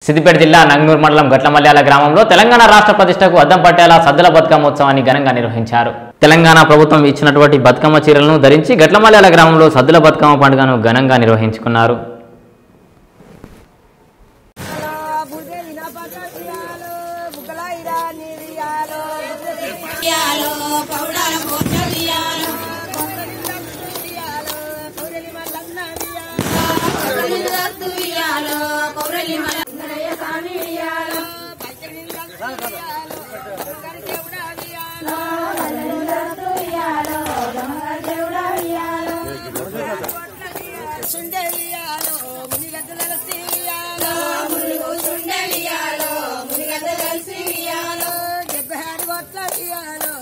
సిద్దిపేట జిల్లా నంగనూరు మండలం గట్లమల్యాల గ్రామంలో తెలంగాణ రాష్ట్ర ప్రతిష్టకు అద్దం పట్టేలా సద్దుల బతుకమ్మ ఉత్సవాన్ని ఘనంగా నిర్వహించారు తెలంగాణ ప్రభుత్వం ఇచ్చినటువంటి బతుకమ్మ చీరలను ధరించి గట్లమల్యాల గ్రామంలో సద్దుల బతుకమ్మ పండుగను ఘనంగా నిర్వహించుకున్నారు ఇయాలో పౌడాల పోచలు ఇయాలో పౌడలి దత్తు ఇయాలో పౌడలి మల స్వామి ఇయాలో సుండలియాలో మునిగద్ద కలిసి ఇయాలో డెబ్బై ఆరు గొట్ల ఇయాలో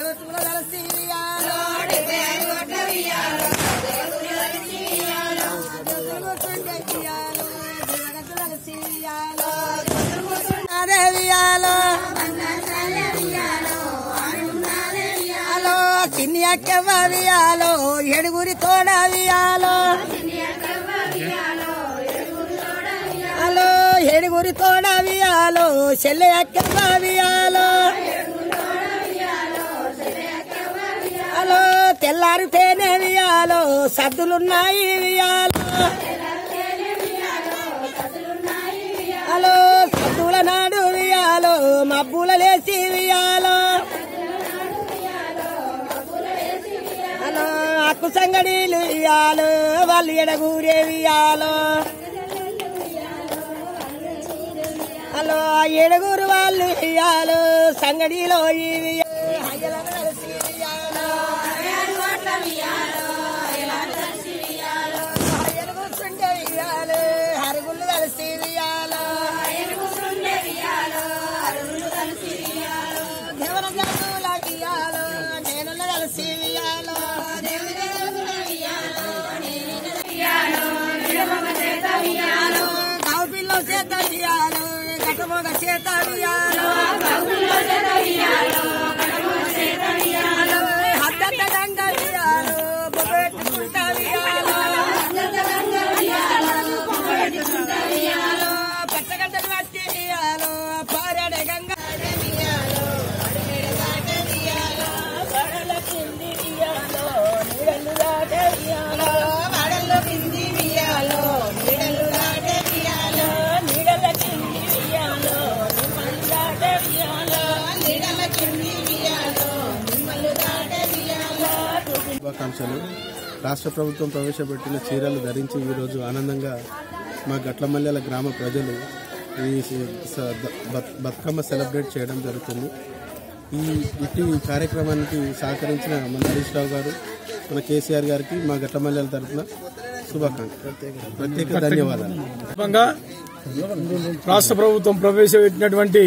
హలో చిన్ని అక్కవ్వియాలో ఏడుగురి తోడవియాలో హలో ఏడుగురి తోడవియాలో చెల్లె అక్కవ్వియాలో హలో తెల్లారితేనే వియాలో సద్దులున్నాయి వియాలో హలో సద్దుల నాడు వియాలో మబ్బుల లేసి వియాలో హలో అక్కు సంగడీలు ఇయ్యాలో వాళ్ళు ఎడగూరే వియాలో హలో ఎడగూరు వాళ్ళు ఇయ్యాలో సంగడిలో ఇవి హరుగుళ్ళు కలిసి వియాలో దేవర జాతులకు ఇయ్యాలో నేను కలిసి వియాలో కావు పిల్ల చేత వియాలో గటమొగ చేత వియాలో హద్దత గంగ వియాలో బొబ్బెట్టుకుంటా వియాలో పచ్చగడ్డలు పట్టి వియాలో పారాడ గంగ వియాలో వడల కింది వియాలో నీడలు దాటే వియాలో వడల కింది వియాలో నీడలు దాటే వియాలో నీడల కింది వియాలో నిమ్మలు దాటే వియాలో నీడల కింది వియాలో నిమ్మలు దాటే వియాలో శుభాకాంక్షలు రాష్ట్ర ప్రభుత్వం ప్రవేశపెట్టిన చీరలు ధరించి ఈరోజు ఆనందంగా మా గట్లమల్లెల గ్రామ ప్రజలు ఈ స- స- బత్- బతుకమ్మ సెలబ్రేట్ చేయడం జరుగుతుంది ఈ ఇటు ఈ కార్యక్రమానికి సహకరించిన మన హరీష్ రావు గారు మన కేసీఆర్ గారికి మా గట్లమల్లెల తరఫున శుభాకాంక్షలు ప్రత్యేక ధన్యవాదాలు సందర్భంగా రాష్ట్ర ప్రభుత్వం ప్రవేశపెట్టినటువంటి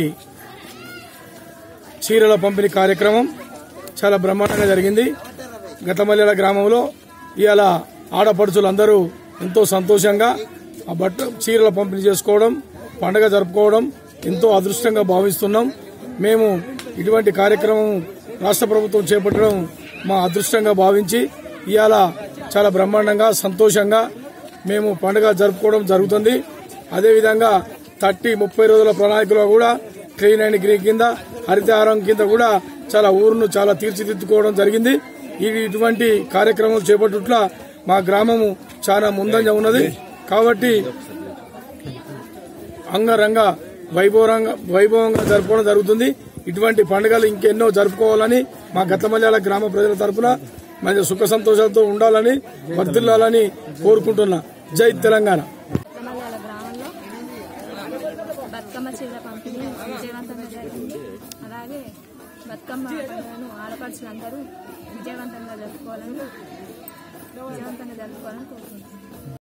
చీరల పంపిణీ కార్యక్రమం చాలా బ్రహ్మాండంగా జరిగింది గతమల్లెల గ్రామంలో ఇవాళ ఆడపడుచులందరూ ఎంతో సంతోషంగా ఆ బట్ట చీరల పంపిణీ చేసుకోవడం పండగ జరుపుకోవడం ఎంతో అదృష్టంగా భావిస్తున్నాం మేము ఇటువంటి కార్యక్రమం రాష్ట్ర ప్రభుత్వం చేపట్టడం మా అదృష్టంగా భావించి ఇవాళ చాలా బ్రహ్మాండంగా సంతోషంగా మేము పండుగ జరుపుకోవడం జరుగుతుంది అదేవిధంగా థర్టీ ముప్పై రోజుల ప్రణాళికలో కూడా క్లీన్ అండ్ గ్రీన్ కింద హరితహారం కింద కూడా చాలా ఊరును చాలా తీర్చిదిద్దుకోవడం జరిగింది ఇది ఇటువంటి కార్యక్రమం చేపట్టుట్ల మా గ్రామము చాలా ముందంజ ఉన్నది కాబట్టి అంగరంగ వైభవంగా వైభవంగా జరుపుకోవడం జరుగుతుంది ఇటువంటి పండుగలు ఇంకెన్నో జరుపుకోవాలని మా గతమల్యాల గ్రామ ప్రజల తరపున మంచి సుఖ సంతోషాలతో ఉండాలని వర్ధిల్లాలని కోరుకుంటున్నా జై తెలంగాణ రమలాల గ్రామంలో బతుకమ్మ చీర పంపిణీ విజయవంతంగా జరిగింది అలాగే బతుకమ్మ పండుగను ఆడపడుచులందరూ విజయవంతంగా జరుపుకోవాలని విజయవంతంగా జరుపుకోవాలని కోరుకుంటున్నాను